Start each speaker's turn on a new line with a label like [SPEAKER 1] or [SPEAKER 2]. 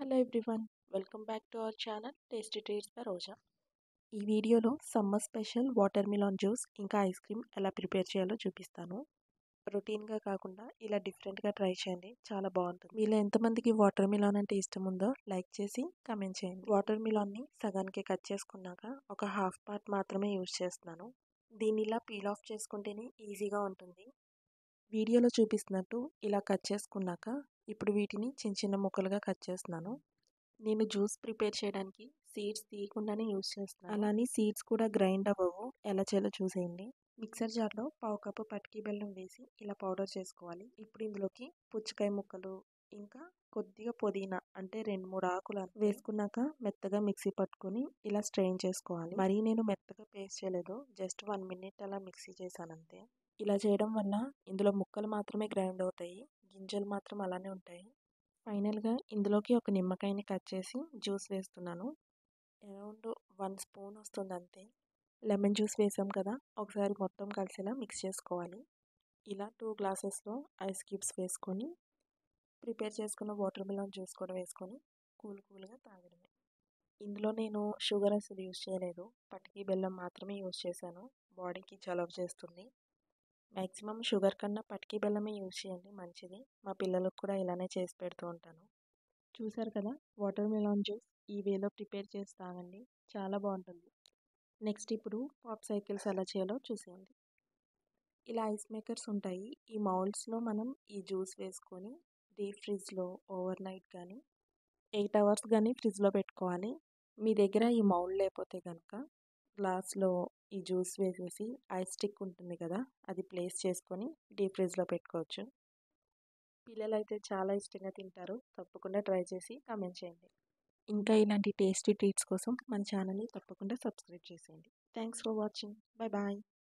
[SPEAKER 1] hello everyone welcome back to our channel tasty treats by Roja ఈ వీడియోలో summer special watermelon juice ఇంకా ice cream ఎలా prepare చేయాలో చూపిస్తాను రొటీన్గా కాకుండా ఇలా డిఫరెంట్గా ట్రై చేయండి చాలా బాగుంటుంది మీలో ఎంతమందికి వాటర్ మిలాన్ అంటే ఇష్టం ఉందో లైక్ చేసి కమెంట్ చేయండి వాటర్ మిలాన్ని సగానికి కట్ చేసుకున్నాక ఒక హాఫ్ పార్ట్ మాత్రమే యూజ్ చేస్తున్నాను దీన్ని ఇలా పీల్ ఆఫ్ చేసుకుంటేనే ఈజీగా ఉంటుంది వీడియోలో చూపిస్తున్నట్టు ఇలా కట్ చేసుకున్నాక ఇప్పుడు వీటిని చిన్న చిన్న ముక్కలుగా కట్ చేస్తున్నాను నేను జ్యూస్ ప్రిపేర్ చేయడానికి సీడ్స్ తీయకుండానే యూజ్ చేస్తున్నాను అలానే సీడ్స్ కూడా గ్రైండ్ అవ్వవు ఎలా చేయాలో చూసేయండి మిక్సర్ జార్లో పావు కప్పు పటికి బెల్లం వేసి ఇలా పౌడర్ చేసుకోవాలి ఇప్పుడు ఇందులోకి పుచ్చకాయ ముక్కలు ఇంకా కొద్దిగా పుదీనా అంటే రెండు మూడు ఆకులు వేసుకున్నాక మెత్తగా మిక్సీ పట్టుకొని ఇలా స్ట్రెయిన్ చేసుకోవాలి మరీ నేను మెత్తగా పేస్ట్ చేయలేదు జస్ట్ వన్ మినిట్ అలా మిక్సీ చేశాను అంతే ఇలా చేయడం వల్ల ఇందులో ముక్కలు మాత్రమే గ్రైండ్ అవుతాయి గింజలు మాత్రం అలానే ఉంటాయి ఫైనల్గా ఇందులోకి ఒక నిమ్మకాయని కట్ చేసి జ్యూస్ వేస్తున్నాను అరౌండ్ వన్ స్పూన్ వస్తుంది అంతే లెమన్ జ్యూస్ వేసాం కదా ఒకసారి మొత్తం కలిసేలా మిక్స్ చేసుకోవాలి ఇలా టూ గ్లాసెస్లో ఐస్ క్యూబ్స్ వేసుకొని ప్రిపేర్ చేసుకున్న వాటర్ మిలన్ జ్యూస్ కూడా వేసుకొని కూల్ కూల్గా తాగడమే ఇందులో నేను షుగర్ అసలు యూజ్ చేయలేదు పటికి బెల్లం మాత్రమే యూజ్ చేశాను బాడీకి చలవ చేస్తుంది మ్యాక్సిమం షుగర్ కన్నా పటికి బెల్లమే యూజ్ చేయండి మంచిది మా పిల్లలకు కూడా ఇలానే చేసి పెడుతూ ఉంటాను చూసారు కదా వాటర్ మిలాన్ జ్యూస్ ఈ వేలో ప్రిపేర్ చేసి తాగండి చాలా బాగుంటుంది నెక్స్ట్ ఇప్పుడు పాప్ సైకిల్స్ ఎలా చేయాలో చూసేయండి ఇలా ఐస్ మేకర్స్ ఉంటాయి ఈ మౌల్డ్స్లో మనం ఈ జ్యూస్ వేసుకొని డీప్ ఫ్రిడ్జ్లో ఓవర్ నైట్ కానీ ఎయిట్ అవర్స్ కానీ ఫ్రిడ్జ్లో పెట్టుకోవాలి మీ దగ్గర ఈ మౌల్డ్ లేకపోతే కనుక గ్లాస్లో ఈ జ్యూస్ వేసేసి ఐస్ స్టిక్ ఉంటుంది కదా అది ప్లేస్ చేసుకొని డీప్ ఫ్రిడ్జ్లో పెట్టుకోవచ్చు పిల్లలు అయితే చాలా ఇష్టంగా తింటారు తప్పకుండా ట్రై చేసి కామెంట్ చేయండి ఇంకా ఇలాంటి టేస్టీ ట్రీట్స్ కోసం మన ఛానల్ని తప్పకుండా సబ్స్క్రైబ్ చేసేయండి thanks for watching bye bye